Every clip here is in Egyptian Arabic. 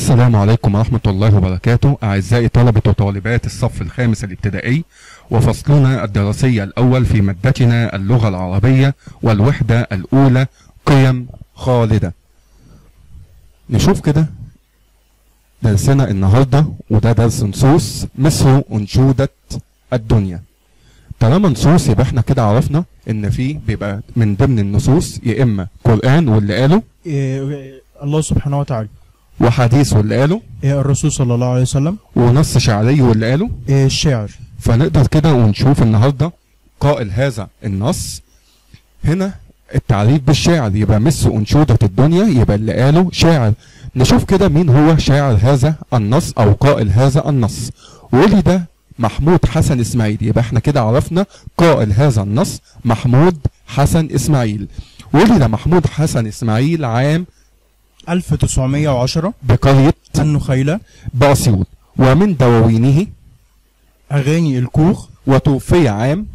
السلام عليكم ورحمة الله وبركاته أعزائي طلبة وطالبات الصف الخامس الابتدائي وفصلنا الدراسي الأول في مادتنا اللغة العربية والوحدة الأولى قيم خالدة نشوف كده درسنا النهاردة وده درس نصوص مصر أنشودة الدنيا طالما نصوص يبقى احنا كده عرفنا ان في بيبقى من ضمن النصوص يا اما قرآن واللي قاله إيه الله سبحانه وتعالى وحديث واللي قاله إيه الرسول صلى الله عليه وسلم ونص شعري واللي قاله إيه الشعر فنقدر كده ونشوف النهارده قائل هذا النص هنا التعريف بالشاعر يبقى مس أنشودة الدنيا يبقى اللي قاله شاعر نشوف كده مين هو شاعر هذا النص أو قائل هذا النص ولد محمود حسن إسماعيل يبقى احنا كده عرفنا قائل هذا النص محمود حسن إسماعيل ولد محمود حسن إسماعيل عام 1910 بقرية النخيلة بأسيوط ومن دواوينه أغاني الكوخ وتوفي عام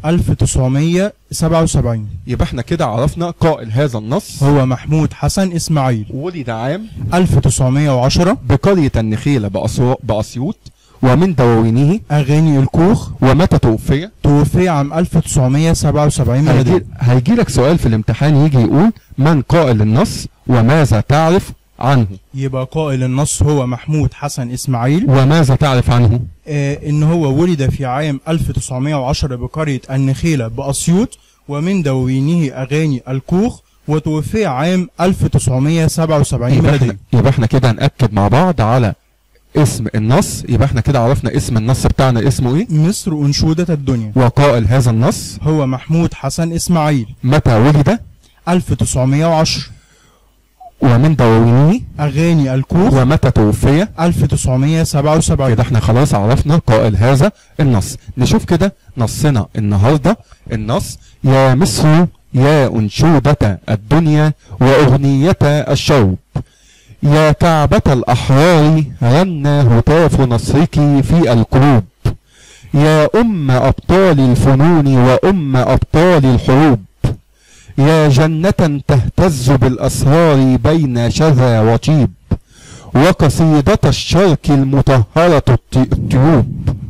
1977 يبقى احنا كده عرفنا قائل هذا النص هو محمود حسن إسماعيل ولد عام 1910 بقرية النخيلة بأسو- بأسيوط ومن دواوينه أغاني الكوخ ومتى توفي توفي عام 1977 هيجي, ميلادي هيجي لك سؤال في الامتحان يجي يقول من قائل النص وماذا تعرف عنه يبقى قائل النص هو محمود حسن إسماعيل وماذا تعرف عنه آه إن هو ولد في عام 1910 بقرية النخيلة بأسيوط ومن دواوينه أغاني الكوخ وتوفي عام 1977 يبقى ميلادي احنا, يبقى احنا كده هنأكد مع بعض على اسم النص يبقى احنا كده عرفنا اسم النص بتاعنا اسمه ايه مصر أنشودة الدنيا وقائل هذا النص هو محمود حسن إسماعيل متى ولد 1910 ومن دواوينه أغاني الكوخ ومتى توفي 1977 كده احنا خلاص عرفنا قائل هذا النص نشوف كده نصنا النهارده النص يا مصر يا أنشودة الدنيا وأغنية الشوق يا كعبة الأحرار رن هتاف نصرك في القلوب يا أم أبطال الفنون وأم أبطال الحروب يا جنة تهتز بالأسرار بين شذا وطيب وقصيدة الشرق المطهرة الط- الطيوب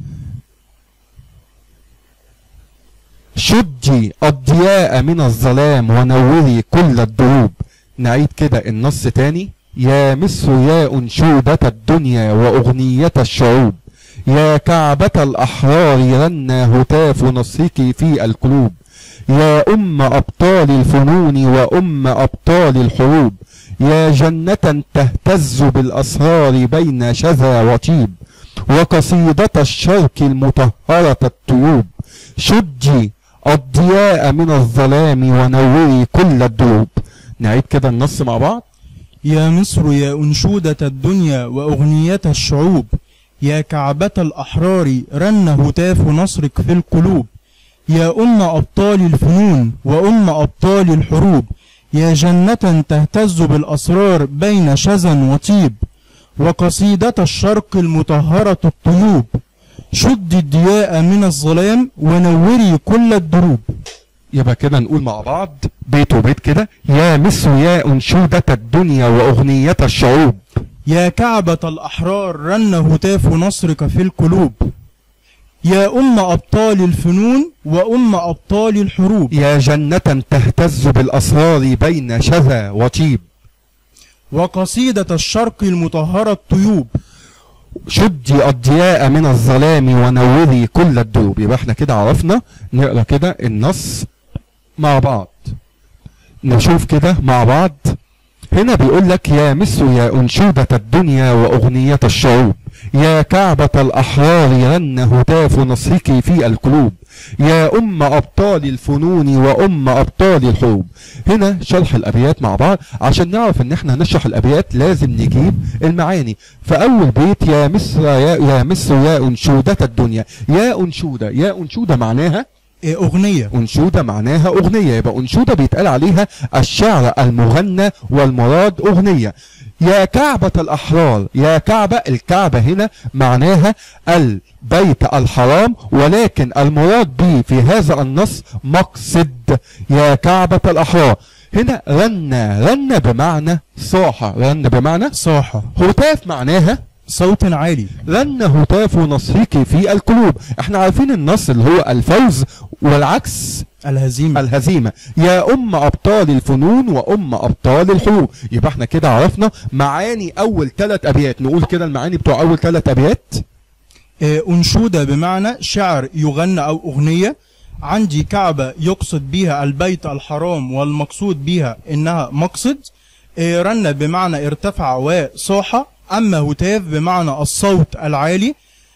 شدي الضياء من الظلام ونوري كل الدروب نعيد كده النص تاني يا مصر يا أنشودة الدنيا وأغنية الشعوب يا كعبة الأحرار رن هتاف نصرك في القلوب يا أم أبطال الفنون وأم أبطال الحروب يا جنة تهتز بالأسرار بين شذا وطيب وقصيدة الشرق المطهرة الطيوب شجي الضياء من الظلام ونوري كل الدروب نعيد كده النص مع بعض يا مصر يا أنشودة الدنيا وأغنية الشعوب يا كعبة الأحرار رن هتاف نصرك في القلوب يا أم أبطال الفنون وأم أبطال الحروب يا جنة تهتز بالأسرار بين شذا وطيب وقصيدة الشرق المطهرة الطيوب شد الضياء من الظلام ونوري كل الدروب يبقى كده نقول مع بعض بيت وبيت كده يا مصر يا أنشودة الدنيا وأغنية الشعوب يا كعبة الأحرار رن هتاف نصرك في القلوب يا أم أبطال الفنون وأم أبطال الحروب يا جنة تهتز بالأسرار بين شذا وطيب وقصيدة الشرق المطهرة الطيوب شدي الضياء من الظلام ونوري كل الدروب يبقى احنا كده عرفنا نقرا كده النص مع بعض نشوف كده مع بعض هنا بيقول لك يا مصر يا أنشودة الدنيا وأغنية الشعوب يا كعبة الأحرار رن هتاف نصرك في القلوب يا أم أبطال الفنون وأم أبطال الحروب هنا شرح الأبيات مع بعض عشان نعرف إن احنا نشرح الأبيات لازم نجيب المعاني فأول بيت يا مصر يا, يا مصر يا أنشودة الدنيا يا أنشودة يا أنشودة معناها إيه أغنية أنشودة معناها أغنية يبقى أنشودة بيتقال عليها الشعر المغنى والمراد أغنية يا كعبة الأحرار يا كعبة الكعبة هنا معناها البيت الحرام ولكن المراد به في هذا النص مقصد يا كعبة الأحرار هنا رن رن بمعنى صاح رن بمعنى صاح هتاف معناها صوت عالي لن هتاف نصرك في القلوب احنا عارفين النص اللي هو الفوز والعكس الهزيمة الهزيمة يا أم أبطال الفنون وأم أبطال الحروب يبقى احنا كده عرفنا معاني أول ثلاث أبيات نقول كده المعاني بتوع أول ثلاث أبيات آه، أنشودة بمعنى شعر يغنى أو أغنية عندي كعبة يقصد بها البيت الحرام والمقصود بها إنها مقصد آه، رن بمعنى ارتفع وصاح أما هتاف بمعنى الصوت العالي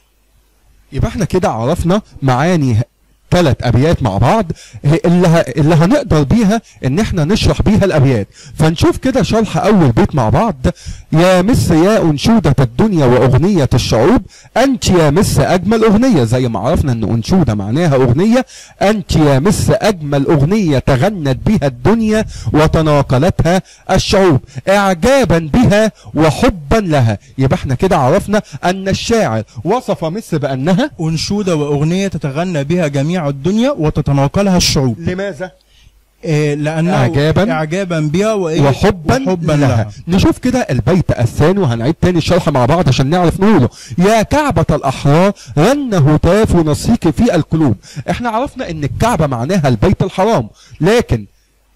يبقى احنا كده عرفنا معاني ثلاث ابيات مع بعض هي اللي, ه... اللي هنقدر بيها ان احنا نشرح بيها الابيات فنشوف كده شرح اول بيت مع بعض يا مس يا انشودة الدنيا واغنية الشعوب انت يا مس اجمل اغنية زي ما عرفنا ان انشودة معناها اغنية انت يا مس اجمل اغنية تغنت بها الدنيا وتناقلتها الشعوب اعجابا بها وحبا لها يبقى احنا كده عرفنا ان الشاعر وصف مس بانها أنشودة وأغنية تتغنى بها جميع الدنيا وتتناقلها الشعوب لماذا آه، لأنه إعجاباً إعجابا بها وإيه؟ وحبا, وحبا لها. لها نشوف كده البيت الثاني وهنعيد تاني الشرح مع بعض عشان نعرف نقوله يا كعبة الأحرار رن هتاف نصيك في القلوب احنا عرفنا ان الكعبة معناها البيت الحرام لكن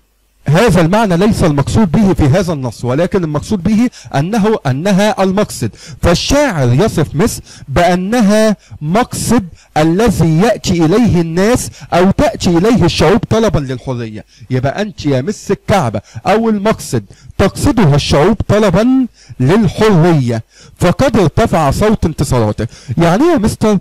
هذا المعنى ليس المقصود به في هذا النص ولكن المقصود به أنه أنها المقصد فالشاعر يصف مصر بأنها مقصد الذي يأتي إليه الناس أو تأتي إليه الشعوب طلبا للحرية يبقى أنت يا مس الكعبة أو المقصد تقصدها الشعوب طلبا للحرية فقد ارتفع صوت انتصاراته يعني إيه يا مستر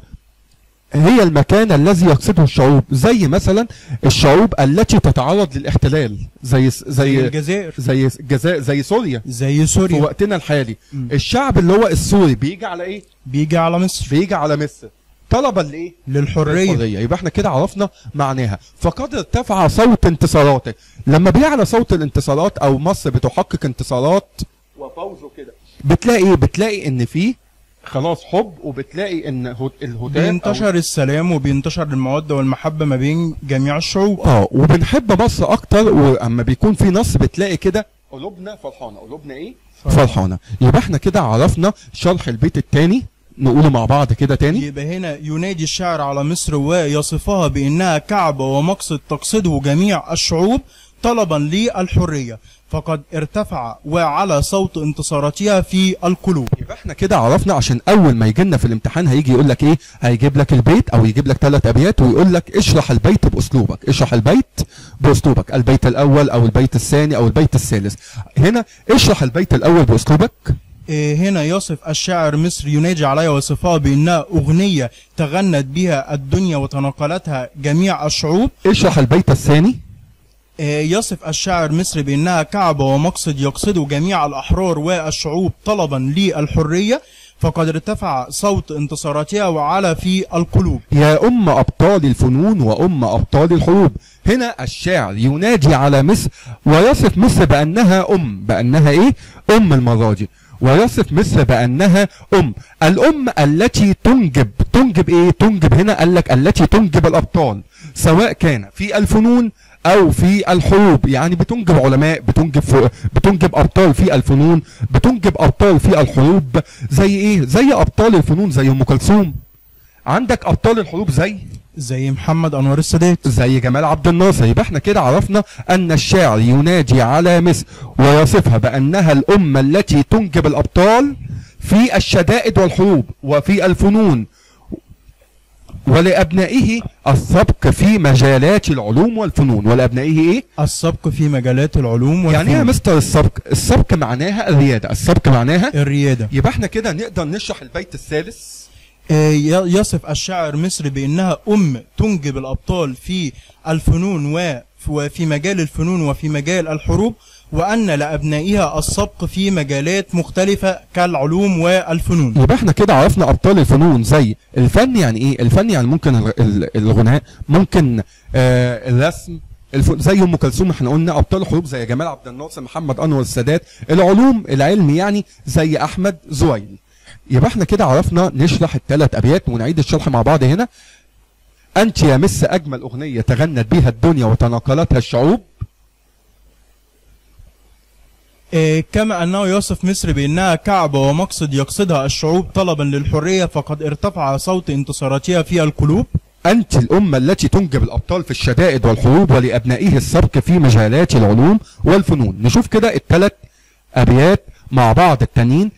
هي المكان الذي يقصده الشعوب زي مثلا الشعوب التي تتعرض للاحتلال زي زي زي الجزائر زي الجزائر زي سوريا زي في سوريا وقتنا الحالي مم. الشعب اللي هو السوري بيجي على ايه بيجي على مصر بيجي على مصر طلبا لايه للحرية الحرية يبقى احنا كده عرفنا معناها فقد ارتفع صوت انتصاراته لما بيعلى صوت الانتصارات او مصر بتحقق انتصارات وفوز كده بتلاقي ايه بتلاقي ان في خلاص حب وبتلاقي ان هو- الهتاف أو بينتشر السلام وبينتشر المودة والمحبة ما بين جميع الشعوب اه وبنحب مصر اكتر واما بيكون في نص بتلاقي كده قلوبنا فرحانه قلوبنا ايه فرحانه يبقى احنا كده عرفنا شرح البيت التاني نقوله مع بعض كده تاني يبقى هنا ينادي الشاعر على مصر ويصفها بأنها كعبة ومقصد تقصده جميع الشعوب طلبا للحرية فقد ارتفع وعلى صوت انتصاراتها في القلوب يبقى احنا كده عرفنا عشان اول ما يجي لنا في الامتحان هيجي يقول لك ايه هيجيب لك البيت او يجيب لك ثلاث ابيات ويقول لك اشرح البيت باسلوبك اشرح البيت باسلوبك البيت الاول او البيت الثاني او البيت الثالث هنا اشرح البيت الاول باسلوبك إيه هنا يصف الشاعر مصر ينادي عليها وصفها بأنها أغنية تغنت بها الدنيا وتناقلتها جميع الشعوب اشرح البيت الثاني إيه يصف الشاعر مصر بأنها كعبة ومقصد يقصده جميع الأحرار والشعوب طلبا للحرية فقد ارتفع صوت انتصاراتها وعلى في القلوب يا أم أبطال الفنون وأم أبطال الحروب هنا الشاعر ينادي على مصر ويصف مصر بأنها أم بأنها إيه؟ أم المرة دي ويصف مصر بأنها أم الأم التي تنجب تنجب إيه؟ تنجب هنا قال لك التي تنجب الأبطال سواء كان في الفنون أو في الحروب يعني بتنجب علماء بتنجب ف... بتنجب أبطال في الفنون بتنجب أبطال في الحروب زي إيه؟ زي أبطال الفنون زي أم كلثوم عندك ابطال الحروب زي زي محمد أنور السادات زي جمال عبد الناصر يبقى احنا كده عرفنا ان الشاعر ينادي على مصر ويصفها بانها الامه التي تنجب الابطال في الشدائد والحروب وفي الفنون ولابنائه السبق في مجالات العلوم والفنون ولابنائه ايه السبق في مجالات العلوم يعني ايه يا والفنون مستر السبق السبق معناها الرياده السبق معناها الريادة يبقى احنا كده نقدر نشرح البيت الثالث آه، ي- يصف الشاعر مصر بأنها أم تنجب الأبطال في الفنون و- وفي مجال الفنون وفي مجال الحروب وأن لأبنائها السبق في مجالات مختلفة كالعلوم والفنون يبقى احنا كده عرفنا ابطال الفنون زي الفن يعني ايه الفن يعني ممكن الغ- ال- الغناء ممكن آه الرسم الف... زي ام كلثوم احنا قلنا ابطال الحروب زي جمال عبد الناصر محمد انور السادات العلوم العلم يعني زي احمد زويل يبقى احنا كده عرفنا نشرح الثلاث ابيات ونعيد الشرح مع بعض هنا انت يا مس اجمل اغنيه تغنت بها الدنيا وتناقلتها الشعوب آه، كما أنه يصف مصر بأنها كعبة ومقصد يقصدها الشعوب طلبا للحرية فقد ارتفع صوت انتصاراتها في القلوب أنت الأمة التي تنجب الأبطال في الشدائد والحروب ولأبنائه السبق في مجالات العلوم والفنون نشوف كده الثلاث أبيات مع بعض التانيين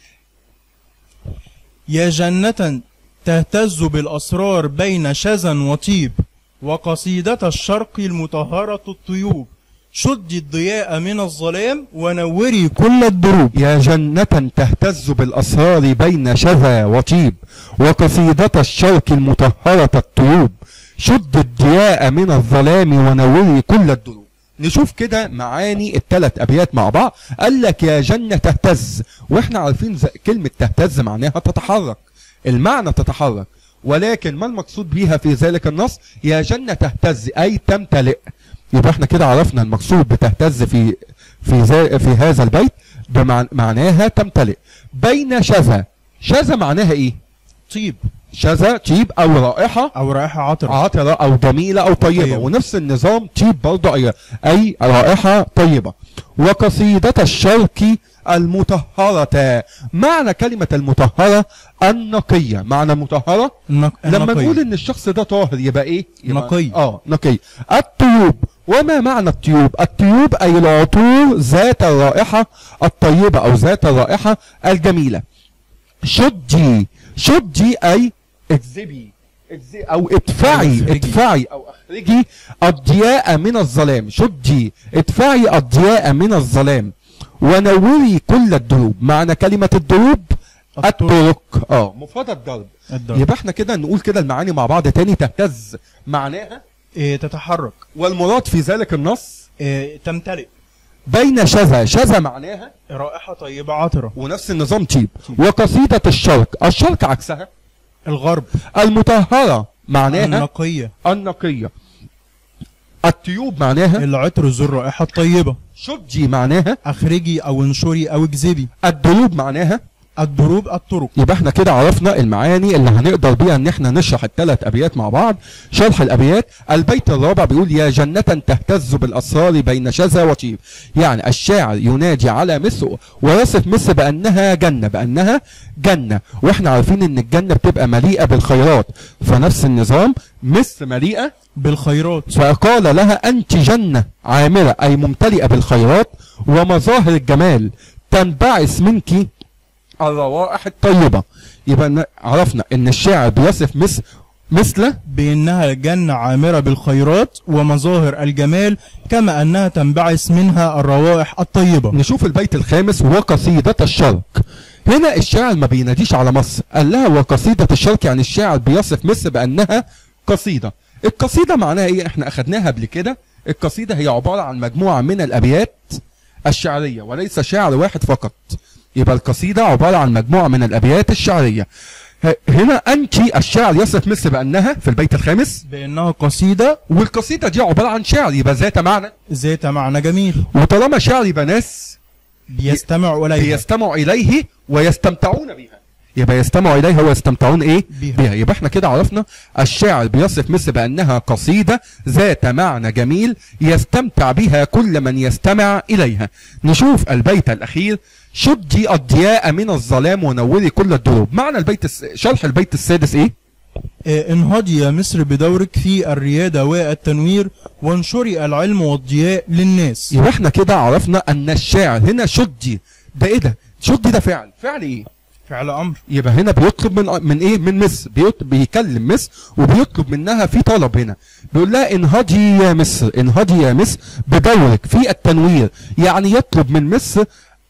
يا جنة تهتز بالأسرار بين شذا وطيب وقصيدة الشرق المطهرة الطيوب شدي الضياء من الظلام ونوري كل الدروب يا جنة تهتز بالأسرار بين شذا وطيب وقصيدة الشرق المطهرة الطيوب شد الضياء من الظلام ونوري كل الدروب نشوف كده معاني الثلاث أبيات مع بعض قال لك يا جنة تهتز واحنا عارفين ز- كلمة تهتز معناها تتحرك المعنى تتحرك ولكن ما المقصود بيها في ذلك النص يا جنة تهتز أي تمتلئ يبقى احنا كده عرفنا المقصود بتهتز في في ذا- في هذا البيت بمعناها تمتلئ بين شذا شذا معناها ايه طيب شذا طيب او رائحه أو رائحة عطرة عطرة او جميلة او طيبة طيبة. ونفس النظام طيب برضه اي اي رائحة طيبة وقصيدة الشرق المطهرة معنى كلمة المطهرة النقية معنى مطهرة النق... لما النقي. نقول ان الشخص ده طاهر يبقى ايه يبقى نقي. اه نقي الطيوب وما معنى الطيوب الطيوب اي العطور ذات الرائحة الطيبة او ذات الرائحة الجميلة شدي شدي اي اكذبي اكذبي او ادفعي اخرجي. ادفعي او اخرجي الضياء من الظلام شدي ادفعي الضياء من الظلام ونوري كل الدروب معنى كلمة الدروب الطرق. الطرق اه مفردة الضرب الدرب. يبقى احنا كده نقول كده المعاني مع بعض تاني تهتز معناها إيه تتحرك والمراد في ذلك النص إيه تمتلئ بين شذا شذا معناها رائحة طيبة عطرة ونفس النظام طيب وقصيدة الشرق الشرق عكسها الغرب المطهرة معناها النقية النقية الطيوب معناها العطر ذو الرائحة الطيبة شجي معناها أخرجي أو انشري أو اكذبي الدروب معناها الدروب الطرق يبقى احنا كده عرفنا المعاني اللي هنقدر بيها ان احنا نشرح الثلاث ابيات مع بعض شرح الابيات البيت الرابع بيقول يا جنة تهتز بالاسرار بين شذا وطيب يعني الشاعر ينادي على مصر ويصف مصر بانها جنة بانها جنة واحنا عارفين ان الجنة بتبقى مليئة بالخيرات فنفس النظام مصر مليئة بالخيرات فقال لها أنت جنة عامرة أي ممتلئة بالخيرات ومظاهر الجمال تنبعث منك الروائح الطيبة يبقى ن- عرفنا أن الشاعر بيصف مصر مثل بأنها جنة عامرة بالخيرات ومظاهر الجمال كما أنها تنبعث منها الروائح الطيبة نشوف البيت الخامس وقصيدة الشرق هنا الشاعر ما بيناديش على مصر قال لها وقصيدة الشرق يعني الشاعر بيصف مصر بأنها قصيدة القصيدة معناها ايه احنا اخدناها قبل كده القصيدة هي عبارة عن مجموعة من الأبيات الشعرية وليس شعر واحد فقط يبقى القصيدة عبارة عن مجموعة من الأبيات الشعرية ه- هنا أنت الشاعر يصف مصر بأنها في البيت الخامس بأنها قصيدة والقصيدة دي عبارة عن شعر يبقى ذات معنى ذات معنى جميل وطالما شعر يبقى ناس بيستمع إليها بيستمعوا إليه ويستمتعون بها يبقى يستمعوا إليها ويستمتعون إيه بها. بها يبقى احنا كده عرفنا الشاعر بيصف مصر بأنها قصيدة ذات معنى جميل يستمتع بها كل من يستمع إليها نشوف البيت الأخير شدي الضياء من الظلام ونوري كل الدروب معنى البيت الس... شرح البيت السادس إيه آه، انهضي يا مصر بدورك في الريادة والتنوير وانشري العلم والضياء للناس يبقى احنا كده عرفنا أن الشاعر هنا شدي ده إيه ده شدي ده فعل فعل إيه فعل أمر يبقى هنا بيطلب من من ايه من مصر بيط- بيكلم مصر وبيطلب منها في طلب هنا بيقول لها انهضي يا مصر انهضي يا مصر بدورك في التنوير يعني يطلب من مصر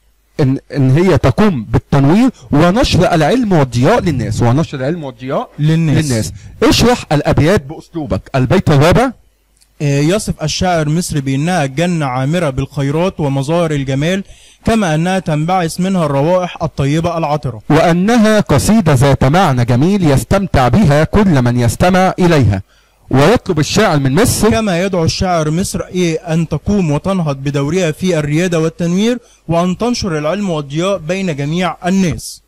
ان ان هي تقوم بالتنوير ونشر العلم والضياء للناس ونشر العلم والضياء للناس, للناس اشرح الابيات باسلوبك البيت الرابع آه، يصف الشاعر مصر بأنها جنة عامرة بالخيرات ومظاهر الجمال كما أنها تنبعث منها الروائح الطيبة العطرة وأنها قصيدة ذات معنى جميل يستمتع بها كل من يستمع إليها ويطلب الشاعر من مصر كما يدعو الشاعر مصر إيه أن تقوم وتنهض بدورها في الريادة والتنوير وأن تنشر العلم والضياء بين جميع الناس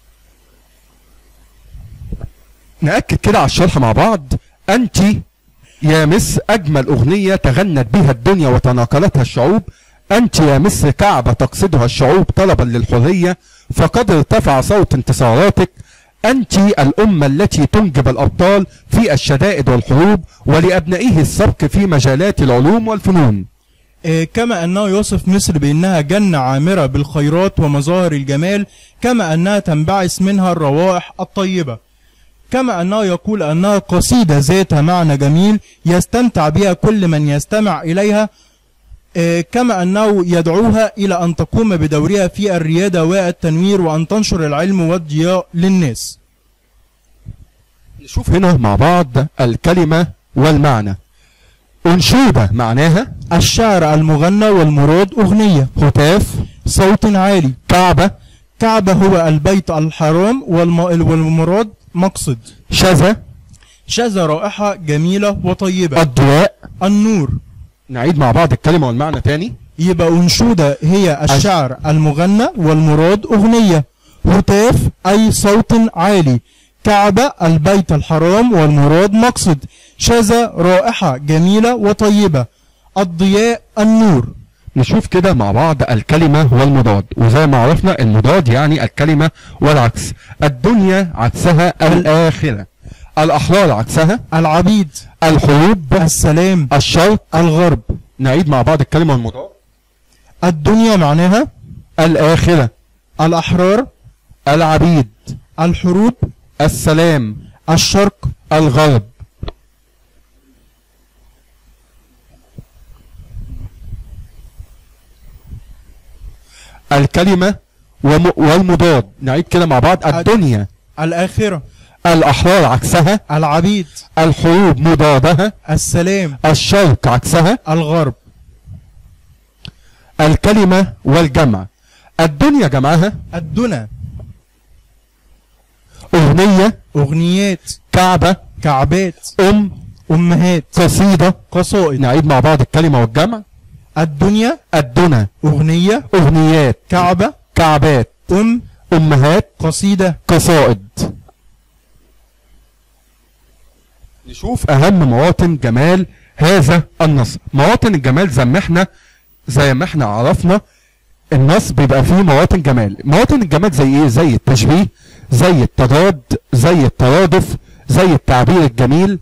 نأكد كده على الشرح مع بعض أنت يا مصر أجمل أغنية تغنت بها الدنيا وتناقلتها الشعوب أنت يا مصر كعبة تقصدها الشعوب طلبا للحرية فقد ارتفع صوت انتصاراتك أنت الأمة التي تنجب الأبطال في الشدائد والحروب ولأبنائه السبق في مجالات العلوم والفنون آه، كما أنه يوصف مصر بأنها جنة عامرة بالخيرات ومظاهر الجمال كما أنها تنبعث منها الروائح الطيبة كما أنه يقول أنها قصيدة ذات معنى جميل يستمتع بها كل من يستمع إليها آه، كما أنه يدعوها إلى أن تقوم بدورها في الريادة والتنوير وأن تنشر العلم والضياء للناس نشوف هنا مع بعض الكلمة والمعنى أنشودة معناها الشعر المغنى والمراد أغنية هتاف صوت عالي كعبة كعبة هو البيت الحرام والم- والمراد مقصد شذا شذا رائحة جميلة وطيبة الضياء النور نعيد مع بعض الكلمة والمعنى تاني يبقى أنشودة هي الشعر المغنى والمراد أغنية هتاف أي صوت عالي كعبة البيت الحرام والمراد مقصد شذا رائحة جميلة وطيبة الضياء النور نشوف كده مع بعض الكلمة والمضاد وزي ما عرفنا المضاد يعني الكلمة والعكس الدنيا عكسها الآخرة الأحرار عكسها العبيد الحروب السلام الشرق الغرب نعيد مع بعض الكلمة والمضاد الدنيا معناها الآخرة الأحرار العبيد الحروب السلام الشرق الغرب الكلمة وم- والمضاد نعيد كده مع بعض الدنيا الآخرة الأحرار عكسها العبيد الحروب مضادها السلام الشرق عكسها الغرب الكلمة والجمع الدنيا جمعها الدنا أغنية أغنيات كعبة كعبات أم أمهات قصيدة قصائد نعيد مع بعض الكلمة والجمع الدنيا الدنا أغنية أغنيات كعبة كعبات أم أمهات قصيدة قصائد نشوف أهم مواطن جمال هذا النص مواطن الجمال زي ما احنا زي ما احنا عرفنا النص بيبقى فيه مواطن جمال مواطن الجمال زي ايه زي التشبيه زي التضاد زي الترادف زي التعبير الجميل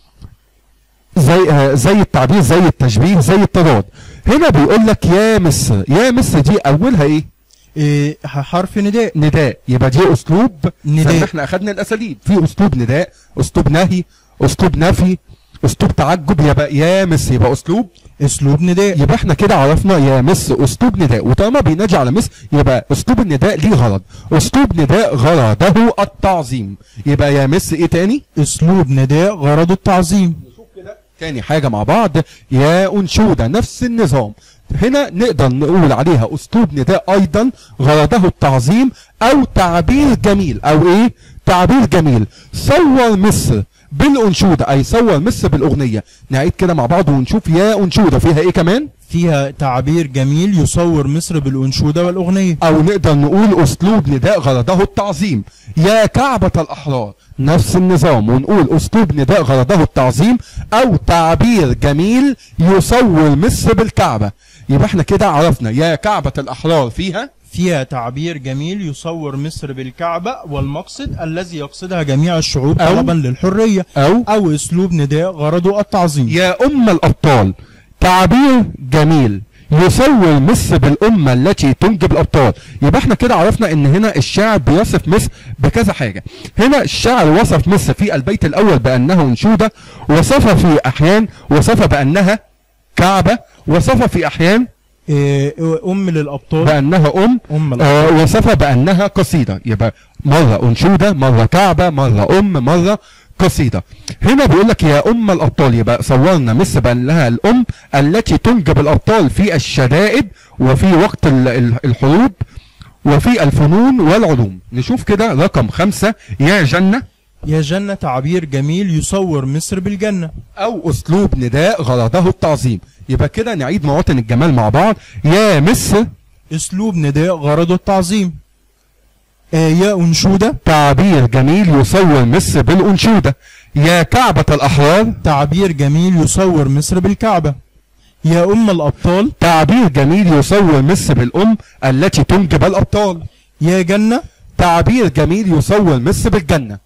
زي آه زي التعبير زي التشبيه زي التضاد هنا بيقول لك يا مصر يا مصر دي اولها ايه إيه حرف نداء نداء يبقى دي اسلوب نداء. زي ما احنا اخدنا الاساليب في اسلوب نداء اسلوب نهي اسلوب نفي اسلوب تعجب يبقى يا مصر يبقى اسلوب أسلوب نداء يبقى احنا كده عرفنا يا مصر اسلوب نداء وطالما بينادي على مصر يبقى اسلوب النداء ليه غرض اسلوب نداء غرضه التعظيم يبقى يا مصر ايه تاني أسلوب نداء غرض التعظيم تاني حاجة مع بعض يا أنشودة نفس النظام هنا نقدر نقول عليها أسلوب نداء أيضا غرضه التعظيم أو تعبير جميل أو إيه تعبير جميل صور مصر بالأنشودة أي صور مصر بالأغنية نعيد كده مع بعض ونشوف يا أنشودة فيها إيه كمان فيها تعبير جميل يصور مصر بالأنشودة والأغنية أو نقدر نقول أسلوب نداء غرضه التعظيم يا كعبة الأحرار نفس النظام ونقول أسلوب نداء غرضه التعظيم أو تعبير جميل يصور مصر بالكعبة يبقى احنا كده عرفنا يا كعبة الأحرار فيها فيها تعبير جميل يصور مصر بالكعبة والمقصد الذي يقصدها جميع الشعوب أو- طلبا للحرية أو أو أسلوب نداء غرضه التعظيم يا أم الأبطال تعبير جميل يصور مصر بالأمة التي تنجب الأبطال يبقى احنا كده عرفنا ان هنا الشاعر بيصف مصر بكذا حاجة هنا الشاعر وصف مصر في البيت الأول بأنه أنشودة وصفها في أحيان وصف بأنها كعبة وصف في أحيان إيه، أم للأبطال بأنها أم أم الأبطال آه وصف بأنها قصيدة يبقى مرة أنشودة مرة كعبة مرة أم مرة قصيدة هنا بيقول لك يا أم الأبطال يبقى صورنا مصر بأنها الأم التي تنجب الأبطال في الشدائد وفي وقت ال- ال- الحروب وفي الفنون والعلوم نشوف كده رقم خمسة يا جنة يا جنة تعبير جميل يصور مصر بالجنة أو أسلوب نداء غرضه التعظيم يبقى كده نعيد مواطن الجمال مع بعض يا مصر أسلوب نداء غرضه التعظيم آه، يا أنشودة تعبير جميل يصور مصر بالأنشودة يا كعبة الأحرار تعبير جميل يصور مصر بالكعبة يا أم الأبطال تعبير جميل يصور مصر بالأم التي تنجب الأبطال يا جنة تعبير جميل يصور مصر بالجنة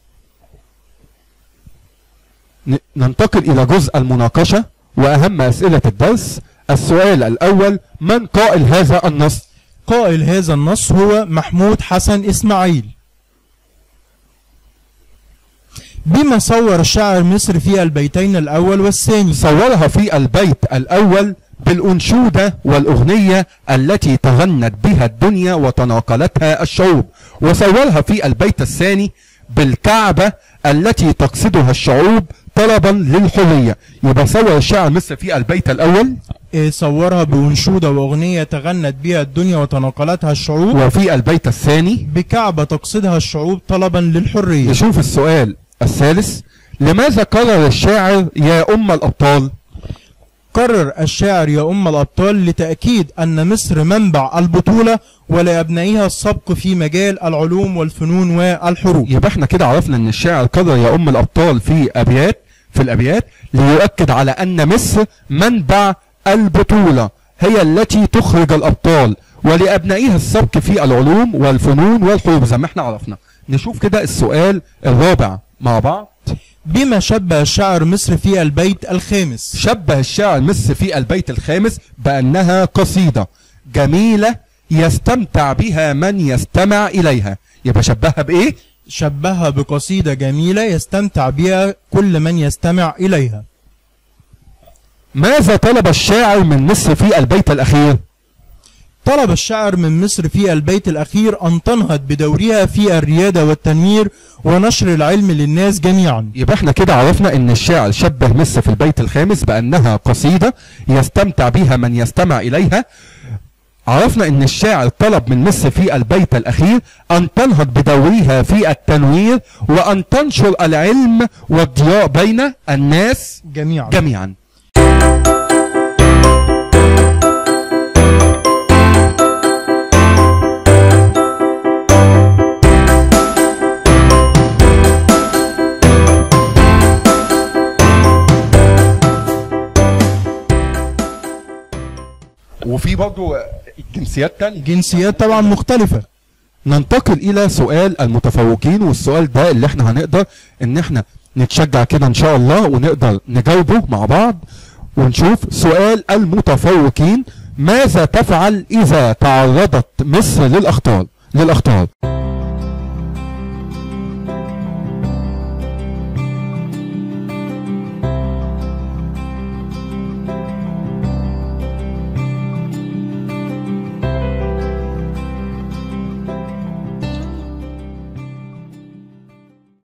ن- ننتقل إلى جزء المناقشة وأهم أسئلة الدرس السؤال الأول من قائل هذا النص قائل هذا النص هو محمود حسن إسماعيل بما صور الشاعر مصر في البيتين الأول والثاني صورها في البيت الأول بالأنشودة والأغنية التي تغنت بها الدنيا وتناقلتها الشعوب وصورها في البيت الثاني بالكعبة التي تقصدها الشعوب طلبا للحرية يبقى صور الشاعر مصر في البيت الأول إيه، صورها بأنشودة وأغنية تغنت بها الدنيا وتناقلتها الشعوب وفي البيت الثاني بكعبة تقصدها الشعوب طلبا للحرية نشوف السؤال الثالث لماذا قرر الشاعر يا أم الأبطال قرر الشاعر يا أم الأبطال لتأكيد أن مصر منبع البطولة ولأبنائها السبق في مجال العلوم والفنون والحروب يبقى احنا كده عرفنا ان الشاعر قرر يا ام الابطال في ابيات في الابيات ليؤكد على ان مصر منبع البطولة هي التي تخرج الابطال ولابنائها السبق في العلوم والفنون والحروب زي ما احنا عرفنا نشوف كده السؤال الرابع مع بعض بما شبه الشاعر مصر في البيت الخامس شبه الشاعر مصر في البيت الخامس بانها قصيدة جميلة يستمتع بها من يستمع اليها يبقى شبهها بايه شبهها بقصيدة جميلة يستمتع بها كل من يستمع إليها ماذا طلب الشاعر من مصر في البيت الأخير؟ طلب الشاعر من مصر في البيت الأخير أن تنهض بدورها في الريادة والتنوير ونشر العلم للناس جميعا يبقى احنا كده عرفنا ان الشاعر شبه مصر في البيت الخامس بأنها قصيدة يستمتع بها من يستمع إليها عرفنا ان الشاعر طلب من مصر في البيت الأخير أن تنهض بدورها في التنوير وأن تنشر العلم والضياء بين الناس جميعا جميعا وفي برضه جنسيات تانية جنسيات طبعا مختلفة ننتقل الى سؤال المتفوقين والسؤال ده اللي احنا هنقدر ان احنا نتشجع كده ان شاء الله ونقدر نجاوبه مع بعض ونشوف سؤال المتفوقين ماذا تفعل اذا تعرضت مصر للاخطار للاخطار